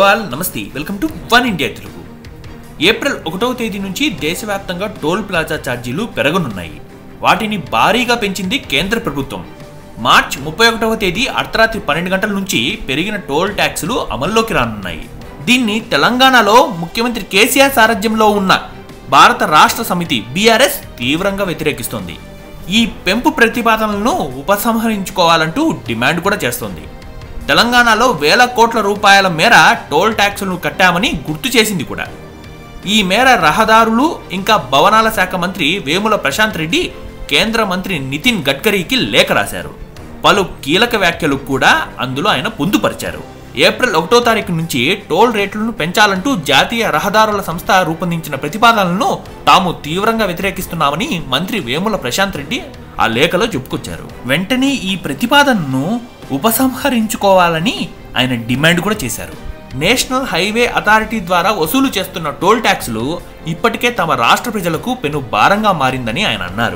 all నమస్తే welcome to One India Telugu April ఒకటవ తేదీ నుంచి దేశవ్యాప్తంగా టోల్ ప్లాజా ఛార్జీలు పెరగనున్నాయి వాటిని భారీగా పెంచింది కేంద్ర ప్రభుత్వం మార్చ్ ముప్పై ఒకటవ తేదీ అర్ధరాత్రి పన్నెండు గంటల నుంచి పెరిగిన టోల్ ట్యాక్సులు అమల్లోకి రానున్నాయి దీన్ని తెలంగాణలో ముఖ్యమంత్రి కేసీఆర్ సారథ్యంలో ఉన్న భారత రాష్ట్ర సమితి బీఆర్ఎస్ తీవ్రంగా వ్యతిరేకిస్తోంది ఈ పెంపు ప్రతిపాదనలను ఉపసంహరించుకోవాలంటూ డిమాండ్ కూడా చేస్తోంది తెలంగాణలో వేల కోట్ల రూపాయల మేర టోల్ ట్యాక్సులను కట్టామని గుర్తు చేసింది కూడా ఈ మేర రహదారులు ఇంకా భవనాల శాఖ మంత్రి వేముల ప్రశాంత్ రెడ్డి కేంద్ర మంత్రి నితిన్ గడ్కరీకి లేఖ రాశారు పలు కీలక వ్యాఖ్యలు కూడా అందులో ఆయన పొందుపరిచారు ఏప్రిల్ ఒకటో తారీఖు నుంచి టోల్ రేట్లను పెంచాలంటూ జాతీయ రహదారుల సంస్థ రూపొందించిన ప్రతిపాదనలను తాము తీవ్రంగా వ్యతిరేకిస్తున్నామని మంత్రి వేముల ప్రశాంత్ రెడ్డి ఆ లేఖలో చెప్పుకొచ్చారు వెంటనే ఈ ప్రతిపాదనను ఉపసంహరించుకోవాలని ఆయన డిమాండ్ కూడా చేశారు నేషనల్ హైవే అథారిటీ ద్వారా వసూలు చేస్తున్న టోల్ ట్యాక్సులు ఇప్పటికే తమ రాష్ట్ర ప్రజలకు పెను భారంగా మారిందని ఆయన అన్నారు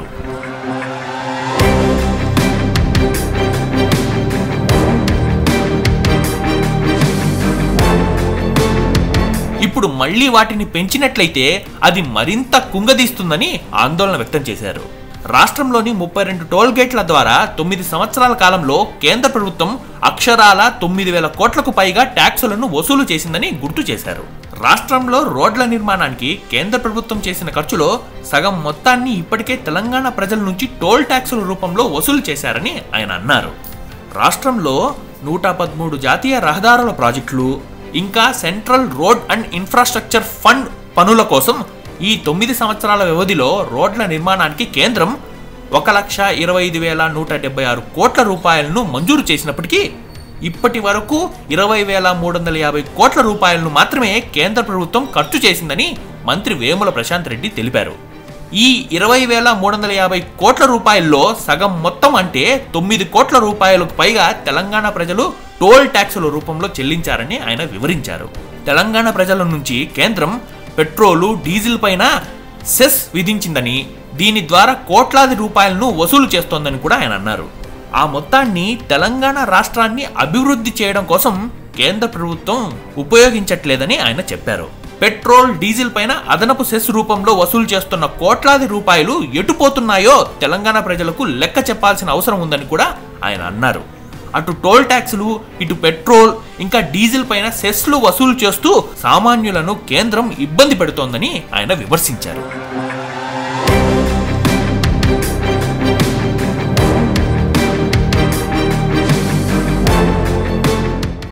ఇప్పుడు మళ్ళీ వాటిని పెంచినట్లయితే అది మరింత కుంగదీస్తుందని ఆందోళన వ్యక్తం చేశారు రాష్ట్రంలోని ముప్పై రెండు టోల్ గేట్ల ద్వారా తొమ్మిది సంవత్సరాల కాలంలో కేంద్ర ప్రభుత్వం అక్షరాల తొమ్మిది వేల కోట్లకు పైగా ట్యాక్సులను వసూలు చేసిందని గుర్తు చేశారు రాష్ట్రంలో రోడ్ల నిర్మాణానికి కేంద్ర ప్రభుత్వం చేసిన ఖర్చులో సగం మొత్తాన్ని ఇప్పటికే తెలంగాణ ప్రజల నుంచి టోల్ ట్యాక్సుల రూపంలో వసూలు చేశారని ఆయన అన్నారు రాష్ట్రంలో నూట పదమూడు జాతీయ రహదారుల ప్రాజెక్టులు ఇంకా central road and infrastructure fund పనుల కోసం ఈ తొమ్మిది సంవత్సరాల వ్యవధిలో రోడ్ల నిర్మాణానికి కేంద్రం ఒక లక్ష ఇరవై ఐదు వేల నూట డెబ్బై ఆరు కోట్ల రూపాయలను మంజూరు చేసినప్పటికీ ఇప్పటి వరకు ఇరవై వేల మూడు వందల యాభై కోట్ల రూపాయలను మాత్రమే కేంద్ర ప్రభుత్వం ఖర్చు చేసిందని మంత్రి వేముల ప్రశాంత్ రెడ్డి తెలిపారు ఈ ఇరవై వేల మూడు వందల యాభై కోట్ల రూపాయల్లో సగం మొత్తం అంటే తొమ్మిది కోట్ల రూపాయలకు పైగా తెలంగాణ ప్రజలు టోల్ ట్యాక్సుల రూపంలో చెల్లించారని ఆయన వివరించారు తెలంగాణ ప్రజల నుంచి కేంద్రం పెట్రోలు డీజిల్ పైన సెస్ విధించిందని దీని ద్వారా కోట్లాది రూపాయలను వసూలు చేస్తోందని కూడా ఆయన అన్నారు ఆ మొత్తాన్ని తెలంగాణ రాష్ట్రాన్ని అభివృద్ధి చేయడం కోసం కేంద్ర ప్రభుత్వం ఉపయోగించట్లేదని ఆయన చెప్పారు పెట్రోల్ డీజిల్ పైన అదనపు సెస్ రూపంలో వసూలు చేస్తున్న కోట్లాది రూపాయలు ఎటుపోతున్నాయో తెలంగాణ ప్రజలకు లెక్క చెప్పాల్సిన అవసరం ఉందని కూడా ఆయన అన్నారు అటు టోల్ ట్యాక్సులు ఇటు పెట్రోల్ ఇంకా డీజిల్ పైన సెస్లు వసూలు చేస్తూ సామాన్యులను కేంద్రం ఇబ్బంది పెడుతోందని ఆయన విమర్శించారు